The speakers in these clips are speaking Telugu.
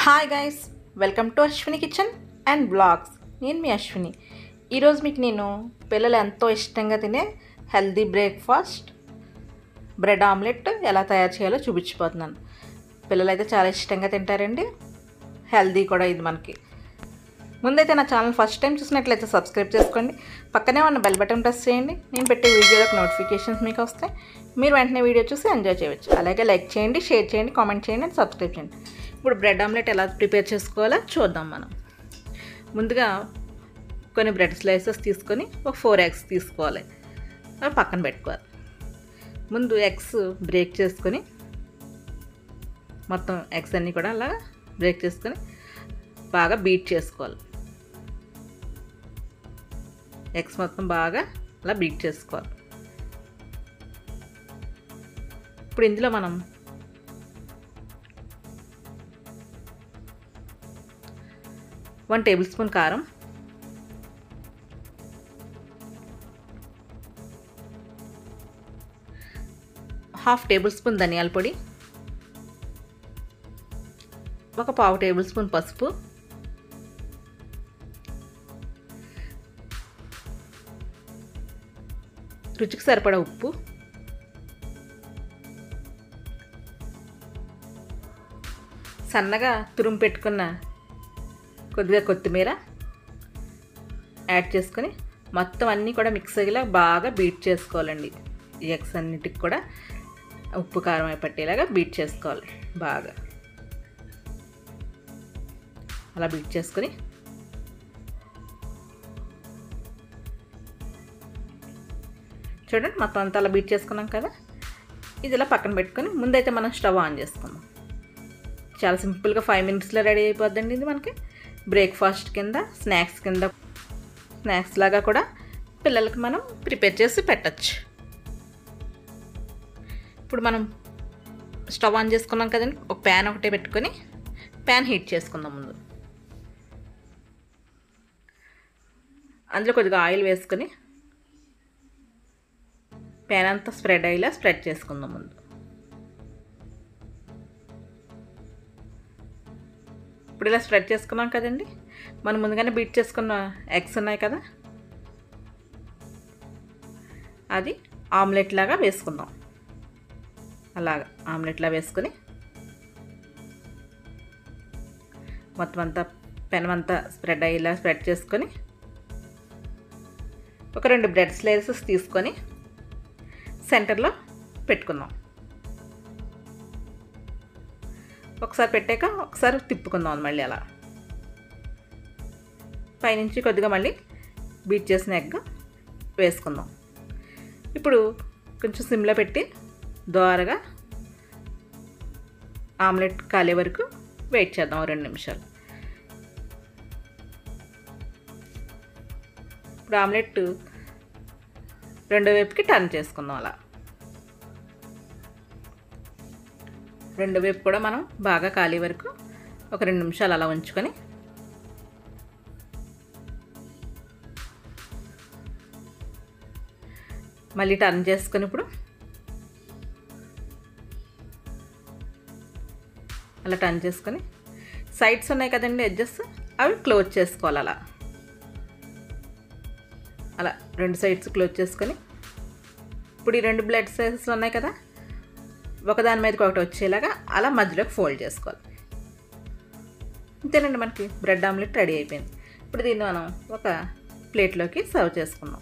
hi guys welcome to Ashwini kitchen and blogs నేను మీ అశ్విని ఈరోజు మీకు నేను పిల్లలు ఎంతో ఇష్టంగా తినే హెల్దీ బ్రేక్ఫాస్ట్ బ్రెడ్ ఆమ్లెట్ ఎలా తయారు చేయాలో చూపించిపోతున్నాను పిల్లలు అయితే చాలా ఇష్టంగా తింటారండి హెల్దీ కూడా ఇది మనకి ముందైతే నా ఛానల్ ఫస్ట్ టైం చూసినట్లయితే సబ్స్క్రైబ్ చేసుకోండి పక్కనే ఉన్న బెల్ బటన్ ప్రెస్ చేయండి నేను పెట్టే వీడియోలకు నోటిఫికేషన్స్ మీకు వస్తాయి మీరు వెంటనే వీడియో చూసి ఎంజాయ్ చేయవచ్చు అలాగే లైక్ చేయండి షేర్ చేయండి కామెంట్ చేయండి అండ్ సబ్స్క్రైబ్ చేయండి ఇప్పుడు బ్రెడ్ ఆమ్లెట్ ఎలా ప్రిపేర్ చేసుకోవాలో చూద్దాం మనం ముందుగా కొన్ని బ్రెడ్ స్లైసెస్ తీసుకొని ఒక ఫోర్ ఎగ్స్ తీసుకోవాలి అవి పక్కన పెట్టుకోవాలి ముందు ఎగ్స్ బ్రేక్ చేసుకొని మొత్తం ఎగ్స్ అన్నీ కూడా అలా బ్రేక్ చేసుకొని బాగా బీట్ చేసుకోవాలి ఎగ్స్ మొత్తం బాగా అలా బీట్ చేసుకోవాలి ఇప్పుడు ఇందులో మనం వన్ టేబుల్ స్పూన్ కారం హాఫ్ టేబుల్ స్పూన్ ధనియాల పొడి ఒక పావు టేబుల్ స్పూన్ పసుపు రుచికి సరిపడా ఉప్పు సన్నగా తురుము పెట్టుకున్న కొద్దిగా కొత్తిమీర యాడ్ చేసుకొని మొత్తం అన్నీ కూడా మిక్స్ అయ్యేలా బాగా బీట్ చేసుకోవాలండి ఈ ఎగ్స్ అన్నిటికి కూడా ఉప్పు కారం అయి పట్టేలాగా బీట్ చేసుకోవాలి బాగా అలా బీట్ చేసుకొని చూడండి మొత్తం అంతా అలా బీట్ చేసుకున్నాం కదా ఇది ఇలా పక్కన పెట్టుకొని ముందైతే మనం స్టవ్ ఆన్ చేసుకుందాం చాలా సింపుల్గా ఫైవ్ మినిట్స్లో రెడీ అయిపోద్దండి ఇది మనకి బ్రేక్ఫాస్ట్ కింద స్నాక్స్ కింద స్నాక్స్ లాగా కూడా పిల్లలకి మనం ప్రిపేర్ చేసి పెట్టచ్చు ఇప్పుడు మనం స్టవ్ ఆన్ చేసుకున్నాం కదండి ఒక ప్యాన్ ఒకటే పెట్టుకొని ప్యాన్ హీట్ చేసుకుందాం ముందు అందులో కొద్దిగా ఆయిల్ వేసుకొని ప్యాన్ అంతా స్ప్రెడ్ అయ్యేలా స్ప్రెడ్ చేసుకుందాం ముందు ఇప్పుడు ఇలా స్ప్రెడ్ చేసుకున్నాం కదండి మనం ముందుగానే బీట్ చేసుకున్న ఎగ్స్ ఉన్నాయి కదా అది ఆమ్లెట్ లాగా వేసుకుందాం అలాగా ఆమ్లెట్లా వేసుకొని మొత్తం అంతా పెనం అంతా స్ప్రెడ్ అయ్యేలా స్ప్రెడ్ చేసుకొని ఒక రెండు బ్రెడ్ స్లైసెస్ తీసుకొని సెంటర్లో పెట్టుకుందాం ఒకసారి పెట్టాక ఒకసారి తిప్పుకుందాం మళ్ళీ అలా పైనుంచి కొద్దిగా మళ్ళీ బీట్ చేసిన ఎగ్ వేసుకుందాం ఇప్పుడు కొంచెం సిమ్లో పెట్టి దోరగా ఆమ్లెట్ కాలే వరకు వెయిట్ చేద్దాం రెండు నిమిషాలు ఇప్పుడు ఆమ్లెట్ రెండో వైపుకి టర్న్ చేసుకుందాం అలా రెండు వైపు కూడా మనం బాగా కాలే వరకు ఒక రెండు నిమిషాలు అలా ఉంచుకొని మళ్ళీ టర్న్ చేసుకొని ఇప్పుడు అలా టర్న్ చేసుకొని సైడ్స్ ఉన్నాయి కదండి ఎడ్జెస్ అవి క్లోజ్ చేసుకోవాలి అలా అలా రెండు సైడ్స్ క్లోజ్ చేసుకొని ఇప్పుడు ఈ రెండు బ్లడ్ సైజెస్ ఉన్నాయి కదా ఒకదాని మీదకి ఒకటి వచ్చేలాగా అలా మధ్యలోకి ఫోల్డ్ చేసుకోవాలి అంతేనండి మనకి బ్రెడ్ ఆమ్లెట్ రెడీ అయిపోయింది ఇప్పుడు దీన్ని మనం ఒక ప్లేట్లోకి సర్వ్ చేసుకుందాం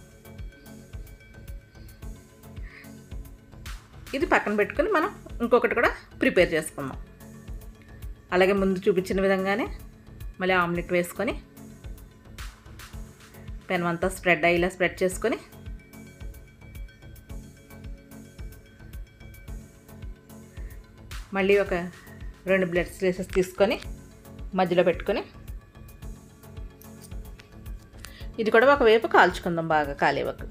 ఇది పక్కన పెట్టుకుని మనం ఇంకొకటి కూడా ప్రిపేర్ చేసుకుందాం అలాగే ముందు చూపించిన విధంగానే మళ్ళీ ఆమ్లెట్ వేసుకొని పెనం అంతా స్ప్రెడ్ అయ్యేలా స్ప్రెడ్ చేసుకొని మళ్ళీ ఒక రెండు బ్లడ్ స్లైసెస్ తీసుకొని మధ్యలో పెట్టుకొని ఇది కూడా ఒకవైపు కాల్చుకుందాం బాగా కాలేవకు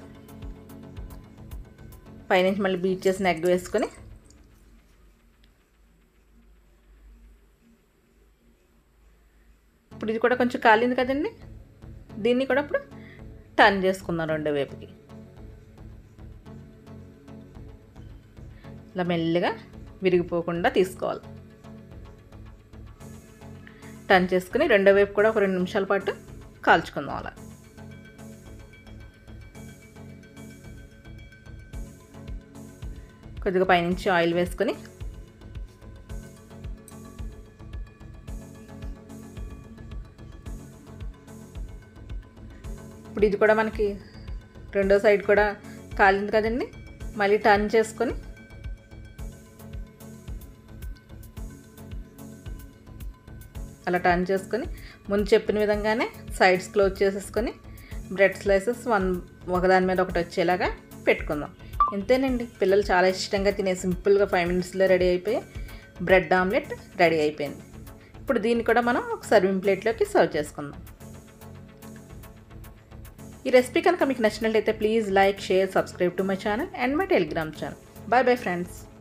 పైనుంచి మళ్ళీ బీట్ చేసిన ఎగ్ వేసుకొని ఇప్పుడు ఇది కూడా కొంచెం కాలింది కదండి దీన్ని కూడా ఇప్పుడు టర్న్ చేసుకుందాం రెండో వైపుకి ఇలా మెల్లిగా విరిగిపోకుండా తీసుకోవాలి టర్న్ చేసుకుని రెండో వైపు కూడా ఒక రెండు నిమిషాల పాటు కాల్చుకుందాం అలా కొద్దిగా పైనుంచి ఆయిల్ వేసుకొని ఇప్పుడు ఇది కూడా మనకి రెండో సైడ్ కూడా కాలింది కదండి మళ్ళీ టర్న్ చేసుకొని అలా టర్న్ చేసుకొని ముందు చెప్పిన విధంగానే సైడ్స్ క్లోజ్ చేసేసుకొని బ్రెడ్ స్లైసెస్ వన్ ఒకదాని మీద ఒకటి వచ్చేలాగా పెట్టుకుందాం ఇంతేనండి పిల్లలు చాలా ఇష్టంగా తినే సింపుల్గా ఫైవ్ మినిట్స్లో రెడీ అయిపోయి బ్రెడ్ ఆమ్లెట్ రెడీ అయిపోయింది ఇప్పుడు దీన్ని కూడా మనం ఒక సర్వింగ్ ప్లేట్లోకి సర్వ్ చేసుకుందాం ఈ రెసిపీ కనుక మీకు నచ్చినట్లయితే please like share subscribe to my channel and my Telegram channel bye bye friends